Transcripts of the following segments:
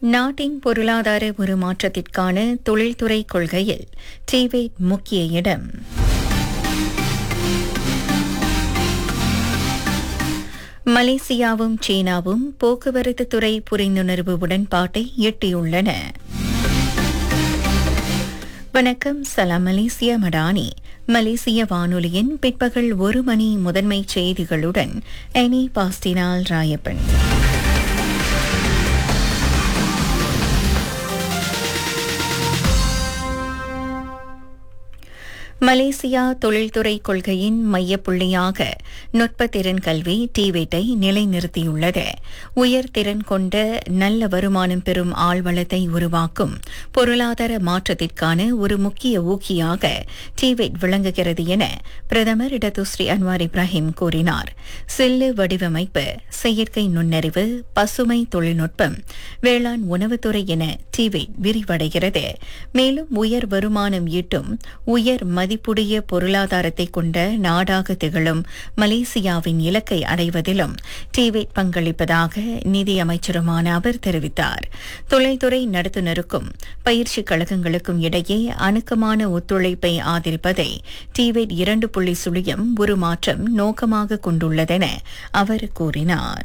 நாட்டின் பொருளாதார உருமாற்றத்திற்கான தொழில்துறை கொள்கையில் டிவேட் முக்கிய இடம் மலேசியாவும் சீனாவும் போக்குவரத்து துறை புரிந்துணர்வு உடன்பாட்டை எட்டியுள்ளன வணக்கம் சலாம் மலேசியா மடானி மலேசிய வானொலியின் பிற்பகல் ஒரு மணி முதன்மை செய்திகளுடன் எனி பாஸ்டினால் ராயப்பன் மலேசியா தொழில்துறை கொள்கையின் மையப்புள்ளியாக நுட்பத்திறன் கல்வி டிவேட்டை நிலைநிறுத்தியுள்ளது உயர்திறன் கொண்ட நல்ல வருமானம் பெறும் ஆழ்வளத்தை உருவாக்கும் பொருளாதார மாற்றத்திற்கான ஒரு முக்கிய ஊக்கியாக டிவேட் விளங்குகிறது என பிரதமர் இடதுஸ்ரீ அன்வார் இப்ராஹிம் கூறினார் சில்லு வடிவமைப்பு செயற்கை நுண்ணறிவு பசுமை தொழில்நுட்பம் வேளாண் உணவுத்துறை என டிவேட் விரிவடைகிறது மேலும் உயர் வருமானம் ஈட்டும் உயர் மதிப்புடைய பொருளாதாரத்தை கொண்ட நாடாக திகழும் மலேசியாவின் இலக்கை அடைவதிலும் டிவேட் பங்களிப்பதாக நிதி அமைச்சருமான அவர் தெரிவித்தார் தொழில்துறை நடத்துனருக்கும் பயிற்சி கழகங்களுக்கும் இடையே அணுக்கமான ஒத்துழைப்பை ஆதரிப்பதை டிவேட் இரண்டு புள்ளி சுழியம் ஒரு மாற்றம் நோக்கமாக கொண்டுள்ளதென அவர் கூறினார்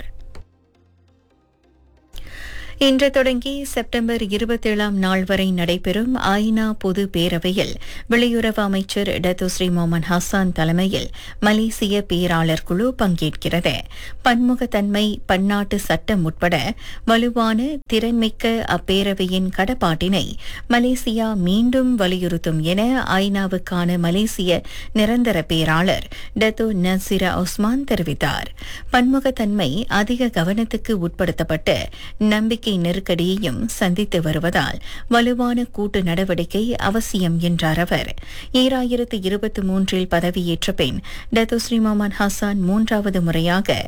இன்று தொடங்கி செப்டம்பர் இருபத்தேழாம் நாள் வரை நடைபெறும் ஐநா பொது பேரவையில் வெளியுறவு அமைச்சர் டத்துஸ்ரீ மொமன் ஹசான் தலைமையில் மலேசிய பேராளர் குழு பங்கேற்கிறது பன்முகத்தன்மை பன்னாட்டு சட்டம் உட்பட வலுவான திறன்மிக்க அப்பேரவையின் கடப்பாட்டினை மலேசியா மீண்டும் வலியுறுத்தும் என ஐநாவுக்கான மலேசிய நிரந்தர பேராளர் டத்து நசீரா ஒஸ்மான் தெரிவித்தார் பன்முகத்தன்மை அதிக கவனத்துக்கு உட்படுத்தப்பட்டு நம்பிக்கை நம்பிக்கை நெருக்கடியையும் சந்தித்து வருவதால் வலுவான கூட்டு நடவடிக்கை அவசியம் என்றார் அவர் ஈராயிரத்து இருபத்தி மூன்றில் பதவியேற்ற பின் டத்துஸ்ரீ மொமன் ஹசான் மூன்றாவது முறையாக